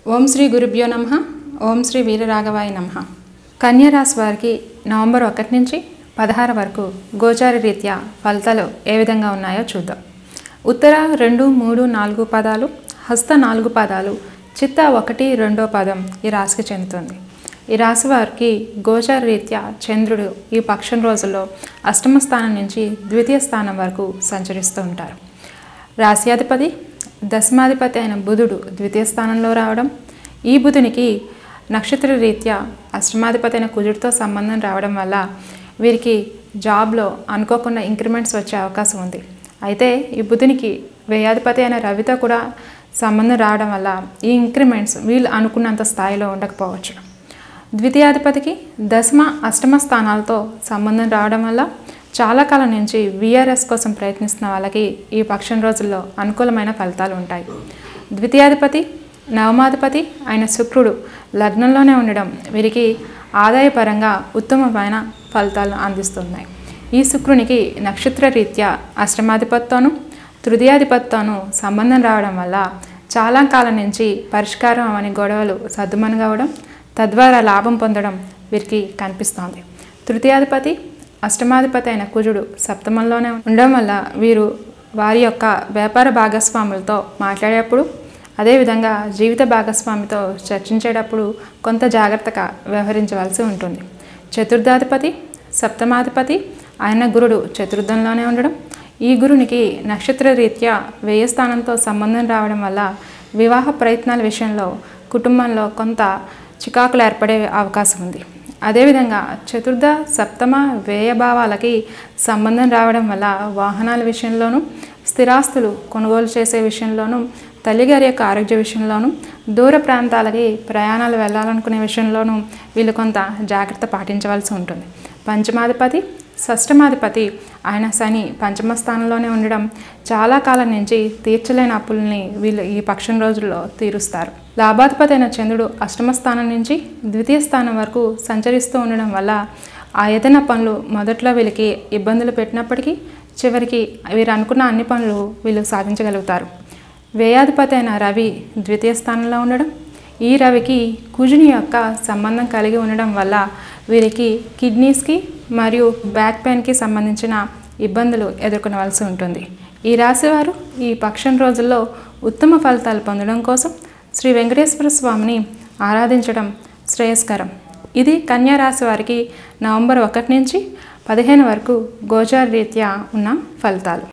ఓం శ్రీ గురుభ్యో నమ ఓం శ్రీ వీరరాఘవాయ నమ కన్యారాశి వారికి నవంబర్ ఒకటి నుంచి పదహారు వరకు గోచార రీత్యా ఫలితాలు ఏ విధంగా ఉన్నాయో చూద్దాం ఉత్తర రెండు మూడు నాలుగు పదాలు హస్త నాలుగు పదాలు చిత్త ఒకటి రెండో పదం ఈ రాశికి చెందుతుంది ఈ రాశి వారికి గోచార రీత్యా చంద్రుడు ఈ పక్షం రోజుల్లో అష్టమ స్థానం నుంచి ద్వితీయ స్థానం వరకు సంచరిస్తూ ఉంటారు రాశ్యాధిపతి దశమాధిపతి అయిన బుధుడు ద్వితీయ స్థానంలో రావడం ఈ బుధునికి నక్షత్ర రీత్యా అష్టమాధిపతి అయిన కుజుడితో సంబంధం రావడం వల్ల వీరికి జాబ్లో అనుకోకుండా ఇంక్రిమెంట్స్ వచ్చే అవకాశం ఉంది అయితే ఈ బుధునికి వ్యయాధిపతి అయిన రవితో కూడా సంబంధం రావడం వల్ల ఈ ఇంక్రిమెంట్స్ వీళ్ళు అనుకున్నంత స్థాయిలో ఉండకపోవచ్చు ద్వితీయాధిపతికి దశమ అష్టమ స్థానాలతో సంబంధం రావడం వల్ల చాలా కాలం నుంచి విఆర్ఎస్ కోసం ప్రయత్నిస్తున్న వాళ్ళకి ఈ పక్షం రోజుల్లో అనుకూలమైన ఫలితాలు ఉంటాయి ద్వితీయాధిపతి నవమాధిపతి అయిన శుక్రుడు లగ్నంలోనే ఉండడం వీరికి ఆదాయపరంగా ఉత్తమమైన ఫలితాలను అందిస్తున్నాయి ఈ శుక్రునికి నక్షత్ర రీత్యా అష్టమాధిపతితోనూ తృతీయాధిపతితోనూ సంబంధం రావడం వల్ల చాలా కాలం నుంచి పరిష్కారం అవని గొడవలు సర్దుమణగవడం తద్వారా లాభం పొందడం వీరికి కనిపిస్తోంది తృతీయాధిపతి అష్టమాధిపతి అయిన కుజుడు సప్తమంలోనే ఉండడం వల్ల వీరు వారి యొక్క వ్యాపార భాగస్వాములతో మాట్లాడేటప్పుడు అదేవిధంగా జీవిత భాగస్వామితో చర్చించేటప్పుడు కొంత జాగ్రత్తగా వ్యవహరించవలసి ఉంటుంది చతుర్థాధిపతి సప్తమాధిపతి ఆయన గురుడు చతుర్థంలోనే ఉండడం ఈ గురునికి నక్షత్ర రీత్యా వ్యయ స్థానంతో సంబంధం రావడం వల్ల వివాహ ప్రయత్నాల విషయంలో కుటుంబంలో కొంత చికాకులు ఏర్పడే అవకాశం ఉంది అదేవిధంగా చతుర్థ సప్తమ వ్యయభావాలకి సంబంధం రావడం వల్ల వాహనాల విషయంలోనూ స్థిరాస్తులు కొనుగోలు చేసే విషయంలోనూ తల్లిగారి యొక్క ఆరోగ్య విషయంలోనూ దూర ప్రాంతాలకి ప్రయాణాలు వెళ్ళాలనుకునే విషయంలోనూ వీళ్ళు కొంత జాగ్రత్త పాటించవలసి ఉంటుంది పంచమాధిపతి షష్టమాధిపతి ఆయన శని పంచమ స్థానంలోనే ఉండడం చాలా కాలం నుంచి తీర్చలేని అప్పుల్ని వీళ్ళు ఈ పక్షం రోజుల్లో తీరుస్తారు లాభాధిపతి అయిన చంద్రుడు అష్టమ స్థానం నుంచి ద్వితీయ స్థానం వరకు సంచరిస్తూ ఉండడం వల్ల ఆ ఏదైనా పనులు మొదట్లో వీళ్ళకి ఇబ్బందులు పెట్టినప్పటికీ చివరికి వీరు అనుకున్న అన్ని పనులు వీళ్ళు సాధించగలుగుతారు వ్యయాధిపతి అయిన రవి ద్వితీయ స్థానంలో ఉండడం ఈ రవికి కుజుని యొక్క సంబంధం కలిగి ఉండడం వల్ల వీరికి కిడ్నీస్కి మరియు బ్యాక్ పెయిన్కి సంబంధించిన ఇబ్బందులు ఎదుర్కొనవలసి ఉంటుంది ఈ రాశివారు ఈ పక్షం రోజుల్లో ఉత్తమ ఫలితాలు పొందడం కోసం శ్రీ వెంకటేశ్వర స్వామిని ఆరాధించడం శ్రేయస్కరం ఇది కన్యా రాశి వారికి నవంబర్ ఒకటి నుంచి పదిహేను వరకు గోచార రీత్యా ఉన్న ఫలితాలు